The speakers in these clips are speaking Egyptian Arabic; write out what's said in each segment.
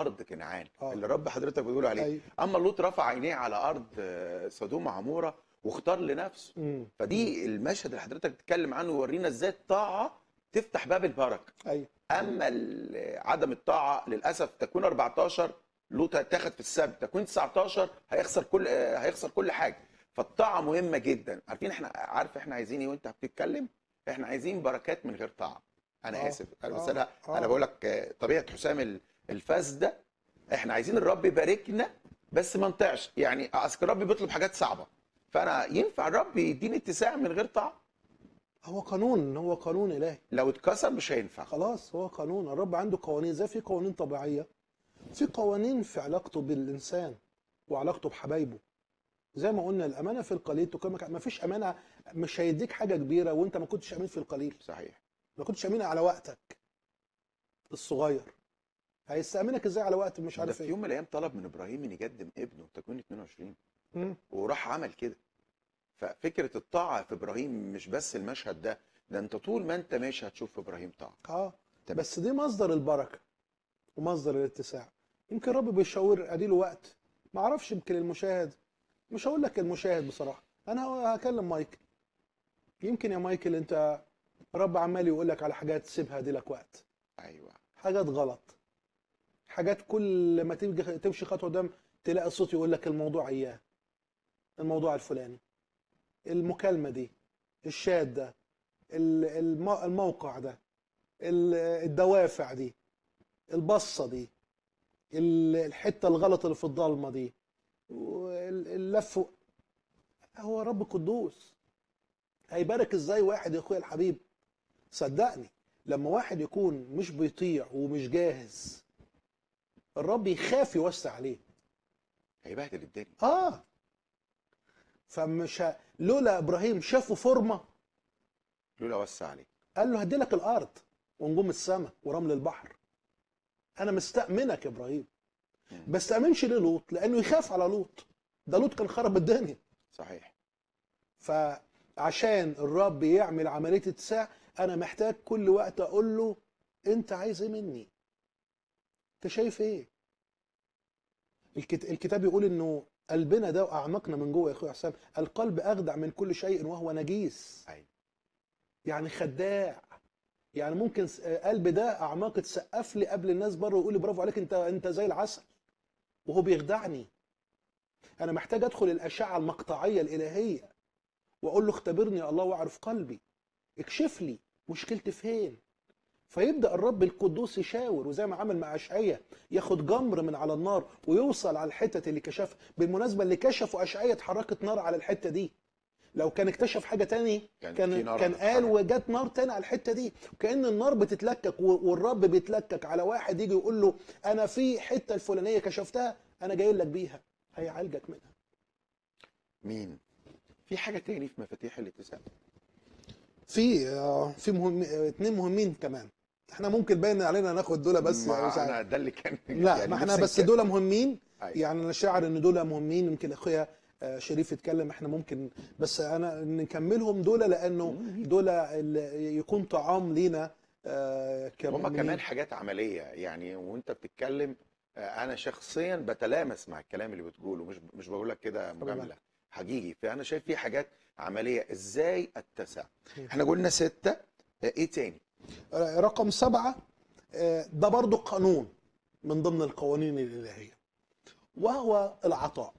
ارض كنعان آه. اللي رب حضرتك بتقول عليه أيوة. اما لوط رفع عينيه على ارض آه، سدوم وعموره واختار لنفسه مم. فدي المشهد اللي حضرتك بتتكلم عنه يورينا ازاي الطاعه تفتح باب البركه ايوه اما ال- عدم الطاعه للاسف تكوين 14 لوط هيتاخد في السبت تكوين 19 هيخسر كل آه، هيخسر كل حاجه فالطاعه مهمه جدا عارفين احنا عارف احنا عايزين ايه وانت بتتكلم احنا عايزين بركات من غير طاعه انا آه، اسف بس آه، انا آه. انا بقول لك آه، طبيعه حسام ال- الفاس ده احنا عايزين الرب يباركنا بس ما نطيعش يعني اصل الرب بيطلب حاجات صعبه فانا ينفع الرب يديني اتساع من غير طاعه هو قانون هو قانون الهي لو اتكسر مش هينفع خلاص هو قانون الرب عنده قوانين زي في قوانين طبيعيه في قوانين في علاقته بالانسان وعلاقته بحبايبه زي ما قلنا الامانه في القليل تقيمك ما فيش امانه مش هيديك حاجه كبيره وانت ما كنتش امين في القليل صحيح ما كنتش امين على وقتك الصغير هيستأمنك ازاي على وقت مش ده عارف في ايه يوم من الايام طلب من ابراهيم ان يقدم ابنه تكوين 22 مم. وراح عمل كده ففكره الطاعه في ابراهيم مش بس المشهد ده ده انت طول ما انت ماشي هتشوف في ابراهيم طاعه اه تمام. بس دي مصدر البركه ومصدر الاتساع يمكن الرب بيشاور اديله وقت ما اعرفش يمكن المشاهد مش هقول لك المشاهد بصراحه انا هكلم مايكل يمكن يا مايكل انت رب عمال يقول لك على حاجات سيبها دي لك وقت ايوه حاجات غلط حاجات كل ما تيجي تمشي خطوه قدام تلاقي الصوت يقول لك الموضوع اياه الموضوع الفلاني المكالمه دي الشات ده ال- الم- الموقع ده ال- الدوافع دي البصه دي ال- الحته الغلط اللي في الضلمه دي وال- اللف هو رب قدوس هيبارك ازاي واحد يا اخويا الحبيب صدقني لما واحد يكون مش بيطيع ومش جاهز الرب يخاف يوسع عليه هيبهدل الدنيا اه فمش ه... لولا ابراهيم شافه فورمه لولا وسع عليه قال له هدي لك الارض ونجوم السماء ورمل البحر انا مستأمنك يا ابراهيم مم. بس تأمنش ليه لوط لانه يخاف على لوط ده لوط كان خرب الدنيا صحيح فعشان الرب يعمل عمليه اتساع انا محتاج كل وقت اقول له انت عايز ايه مني انت شايف ايه الكت... الكتاب يقول انه قلبنا ده واعماقنا من جوه يا اخويا حسام القلب اخدع من كل شيء وهو نجيس ايوه يعني خداع يعني ممكن س- قلب ده اعماق تسقف لي قبل الناس بره ويقول لي برافو عليك انت انت زي العسل وهو بيخدعني انا محتاج ادخل الاشعه المقطعيه الالهيه واقول له اختبرني يا الله واعرف قلبي اكشف لي مشكلتي فين فيبدا الرب القدوس يشاور وزي ما عمل مع اشعياء ياخد جمر من على النار ويوصل على الحتت اللي كشفها بالمناسبه اللي كشفوا اشعياء اتحركت نار على الحته دي لو كان اكتشف حاجه تاني كان في كان نار كان هتتحرك. قال وجت نار تاني على الحته دي كان النار بتتلكك و- والرب بيتلكك على واحد يجي يقول له انا في حته الفلانيه كشفتها انا جاي لك بيها هيعالجك منها مين في حاجه تاني في مفاتيح الاتساع في آه، في مهم آه، اتنين مهمين كمان احنا ممكن باين علينا ناخد دول بس ما مش عارف. انا ده اللي كان لا يعني ما احنا نفسي بس كده. دول مهمين أيوة. يعني انا شاعر ان دول مهمين يمكن اخويا آه، شريف يتكلم احنا ممكن بس انا نكملهم دول لانه دول اللي يكون طعام لينا آه، هما كمؤمنين. كمان حاجات عمليه يعني وانت بتتكلم آه، انا شخصيا بتلامس مع الكلام اللي بتقوله مش مش بقول لك كده مجامله حقيقي فانا شايف في حاجات عمليه ازاي اتسع احنا قلنا سته آه، ايه تاني آه، رقم سبعة آه، ده برضو قانون من ضمن القوانين الإلهية وهو العطاء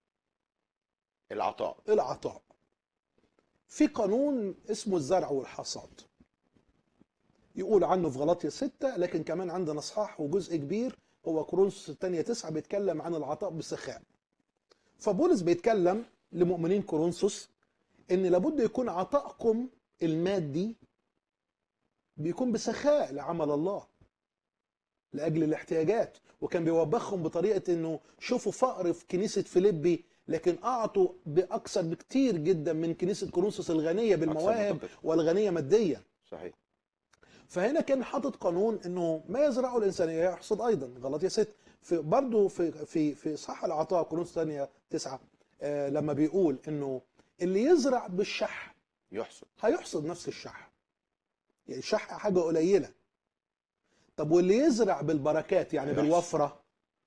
العطاء العطاء في قانون اسمه الزرع والحصاد يقول عنه في غلاطيا ستة لكن كمان عندنا اصحاح وجزء كبير هو كورنثوس الثانية تسعة بيتكلم عن العطاء بسخاء فبولس بيتكلم لمؤمنين كورنثوس ان لابد يكون عطائكم المادي بيكون بسخاء لعمل الله لاجل الاحتياجات وكان بيوبخهم بطريقه انه شوفوا فقر في كنيسه فيليبي لكن اعطوا باكثر بكتير جدا من كنيسه كورنثوس الغنيه بالمواهب متفق. والغنيه ماديا صحيح فهنا كان حاطط قانون انه ما يزرعه الانسان يحصد ايضا غلطيه ست في برضه في في في صح العطاء كورنثوس الثانيه تسعه آه لما بيقول انه اللي يزرع بالشح يحصد هيحصد نفس الشح يعني الشح حاجه قليله طب واللي يزرع بالبركات يعني هيحصد. بالوفره